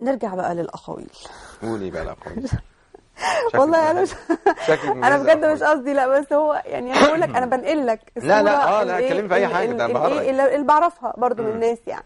نرجع بقى للاقاويل قولي بقى الاقوال والله انا مش شكلك انا مجهزة بجد مش أقوال. قصدي لا بس هو يعني انا بقول لك انا بنقل لك لا، لا، الصورة آه، لا، الإيه- اتكلمي في أي ال- حاجة، ده ال- أنا الإيه بهرج. اللي اللي بعرفها برضو من الناس يعني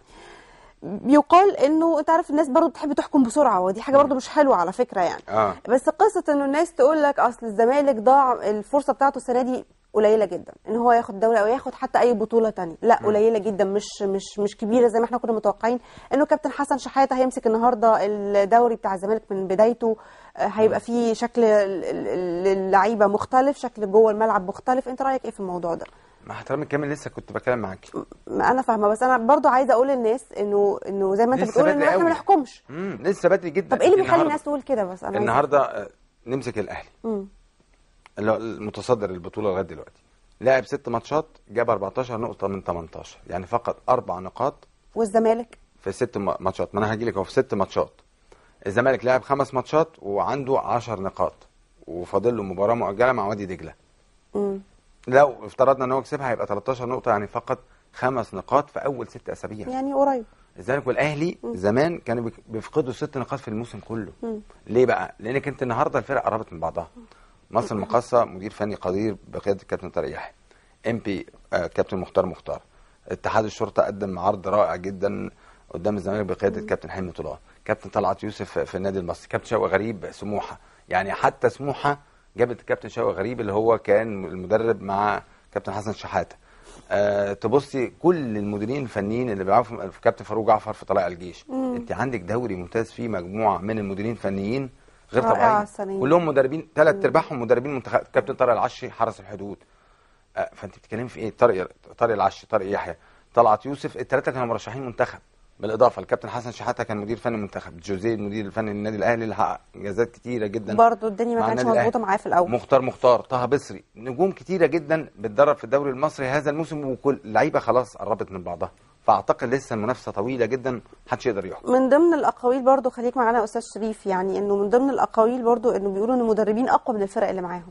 بيقال انه انت عارف الناس برضو بتحب تحكم بسرعه ودي حاجه برضو مش حلوه على فكره يعني اه بس قصه انه الناس تقول لك اصل الزمالك ضاع الفرصه بتاعته السنه دي قليله جدا ان هو ياخد دوري او ياخد حتى اي بطوله تانية لا قليله جدا مش مش مش كبيره زي ما احنا كنا متوقعين انه كابتن حسن شحاته هيمسك النهارده الدوري بتاع الزمالك من بدايته آه، هيبقى فيه شكل ال- ال- اللعيبه مختلف شكل جوه الملعب مختلف انت رايك ايه في الموضوع ده مع احترامي الكامل لسه كنت بتكلم معاكي ما انا فاهمه بس انا برضو عايزه اقول للناس انه انه زي ما انت لسه بتقول انه بدري احنا ما قوي. نحكمش امم لسه بدري جدا طب ايه اللي بيخلي النهاردة- الناس تقول كده بس انا عايزة- النهارده آه، نمسك الاهلي مم. اللي هو المتصدر البطوله لغايه دلوقتي لعب ست ماتشات جاب 14 نقطه من 18 يعني فقط اربع نقاط والزمالك في ست ما- ماتشات ما انا هجي لك اهو في ست ماتشات الزمالك لعب خمس ماتشات وعنده 10 نقاط وفاضل له مباراه مؤجله مع وادي دجله مم. لو افترضنا ان هو كسبها هيبقى 13 نقطه يعني فقط خمس نقاط في اول ست اسابيع يعني قريب الزمالك والاهلي زمان كانوا بيك- بيفقدوا ست نقاط في الموسم كله مم. ليه بقى لانك انت النهارده الفرق قربت من بعضها مصر المقاصه مدير فني قدير بقياده الكابتن طارق يحيى ام بي آه، كابتن مختار مختار اتحاد الشرطه قدم عرض رائع جدا قدام الزمالك بقياده الكابتن حلمي طلال كابتن طلعت يوسف في النادي المصري كابتن شوقي غريب سموحه يعني حتى سموحه جابت الكابتن شوقي غريب اللي هو كان المدرب مع كابتن حسن شحاته آه تبصي كل المديرين الفنيين اللي بيلعبوا في في كابتن فاروق جعفر في طلائع الجيش انت عندك دوري ممتاز فيه مجموعه من المديرين الفنيين غير رائعة طبيعيه السنة دي. كلهم مدربين ثلاث ارباعهم مدربين منتخب كابتن طارق العشي حرس الحدود آه، فانت بتتكلمي في ايه طارق طارق العشي طارق يحيى طلعت يوسف الثلاثه كانوا مرشحين منتخب بالاضافه لكابتن حسن شحاته كان مدير فني منتخب جوزيه المدير الفني للنادي الاهلي اللي حقق انجازات كتيره جدا برضو الدنيا ما مع كانتش النادي مظبوطه الأهلي. معاه في الاول مختار مختار طه بصري نجوم كتيره جدا بتدرب في الدوري المصري هذا الموسم وكل لعيبه خلاص قربت من بعضها فاعتقد لسه المنافسه طويله جدا محدش يقدر يحكم من ضمن الاقاويل برضو خليك معانا يا استاذ شريف يعني انه من ضمن الاقاويل برضو انه بيقولوا ان المدربين اقوى من الفرق اللي معاهم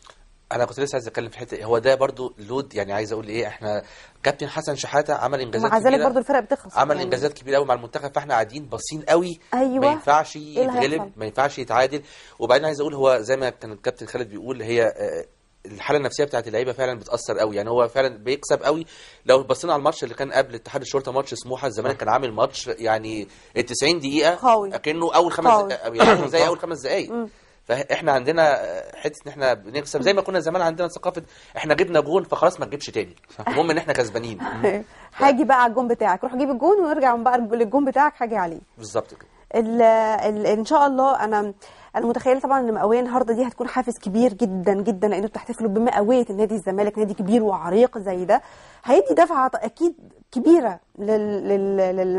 انا كنت لسه عايز اتكلم في الحته هو ده برضو لود يعني عايز اقول ايه احنا كابتن حسن شحاته عمل انجازات ومع ذلك كبيره برضو الفرق بتخلص عمل يعني. انجازات كبيره قوي مع المنتخب فاحنا قاعدين باصين قوي أيوة. ما ينفعش اللي هيحصل؟ يتغلب ما ينفعش يتعادل وبعدين عايز اقول هو زي ما كان الكابتن خالد بيقول هي آه، الحاله النفسيه بتاعت اللعيبه فعلا بتاثر قوي يعني هو فعلا بيكسب قوي لو بصينا على الماتش اللي كان قبل اتحاد الشرطه ماتش سموحه الزمالك كان عامل ماتش يعني ال 90 دقيقه قوي. كانه اول خمس قوي. دقائق يعني زي اول خمس دقائق فاحنا عندنا حته ان احنا بنكسب زي ما كنا زمان عندنا ثقافه احنا جبنا جون فخلاص ما تجيبش تاني المهم ان احنا كسبانين هاجي بقى على الجون بتاعك روح جيب الجون ونرجع بقى للجون بتاعك هاجي عليه بالظبط كده ال ال ان شاء الله انا انا متخيله طبعا ان مئويه النهارده دي هتكون حافز كبير جدا جدا لانه بتحتفلوا بمئويه النادي الزمالك نادي كبير وعريق زي ده هيدي دفعه اكيد كبيره لل لل لل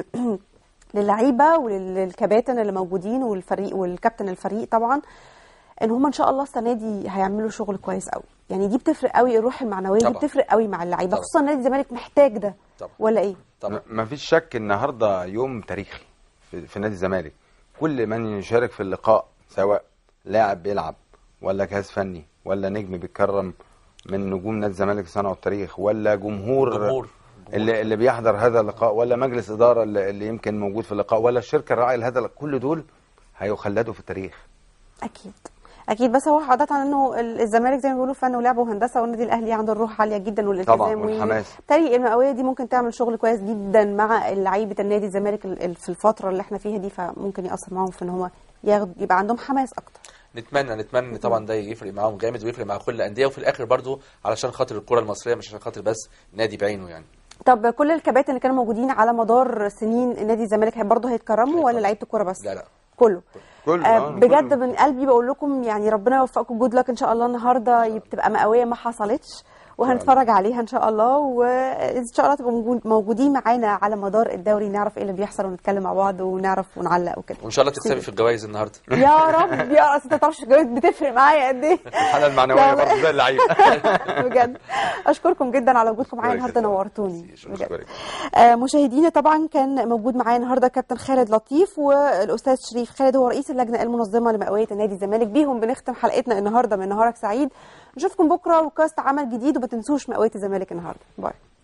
للعيبه وللكباتن اللي موجودين والفريق والكابتن الفريق طبعا ان هم ان شاء الله السنه دي هيعملوا شغل كويس قوي يعني دي بتفرق قوي الروح المعنويه دي طبعا. بتفرق قوي مع اللعيبه طبعا. خصوصا نادي الزمالك محتاج ده طبعا. ولا ايه طبعا ما فيش شك النهارده يوم تاريخي في, في نادي الزمالك كل من يشارك في اللقاء سواء لاعب بيلعب ولا جهاز فني ولا نجم بيتكرم من نجوم نادي الزمالك صنعوا التاريخ ولا جمهور, جمهور. اللي, اللي بيحضر هذا اللقاء ولا مجلس اداره اللي, اللي يمكن موجود في اللقاء ولا الشركه الراعيه لهذا اللقاء، كل دول هيخلدوا في التاريخ اكيد اكيد بس هو عاده انه ال- الزمالك زي ما بيقولوا فن ولعب وهندسه والنادي الاهلي عنده الروح عاليه جدا والالتزام طبعاً، وال- والحماس. بالتالي المئويه دي ممكن تعمل شغل كويس جدا مع لعيبه النادي الزمالك ال- ال- في الفتره اللي احنا فيها دي فممكن ياثر معاهم في ان هم ياخد يبقى عندهم حماس اكتر نتمنى نتمنى إن طبعا ده يفرق معاهم جامد ويفرق مع كل الانديه وفي الاخر برضو علشان خاطر الكره المصريه مش عشان خاطر بس نادي بعينه يعني طب كل الكباتن اللي كانوا موجودين على مدار سنين نادي الزمالك هي برضه هيتكرموا ولا هيتكرموا. لعيبه الكوره بس لا لا كله كله آه آه، بجد كله. من قلبي بقول لكم يعني ربنا يوفقكم جود لك ان شاء الله النهارده تبقى مئويه ما حصلتش وهنتفرج عليها ان شاء الله وان شاء الله تبقوا موجود- موجودين معانا على مدار الدوري نعرف ايه اللي بيحصل ونتكلم مع بعض ونعرف ونعلق وكده وان شاء الله تكسبي في الجوائز النهارده يا رب يا اصل انت ما تعرفش الجواز بتفرق معايا قد ايه الحاله المعنويه لا، برضه زي اللعيبه بجد اشكركم جدا على وجودكم معايا شكراً. النهارده نورتوني شكراً. بجد آه، مشاهدينا طبعا كان موجود معايا النهارده كابتن خالد لطيف والاستاذ شريف خالد هو رئيس اللجنه المنظمه لمئويه النادي الزمالك بيهم بنختم حلقتنا النهارده من نهارك سعيد نشوفكم بكره وكاست عمل جديد وما تنسوش مئويه الزمالك النهارده باي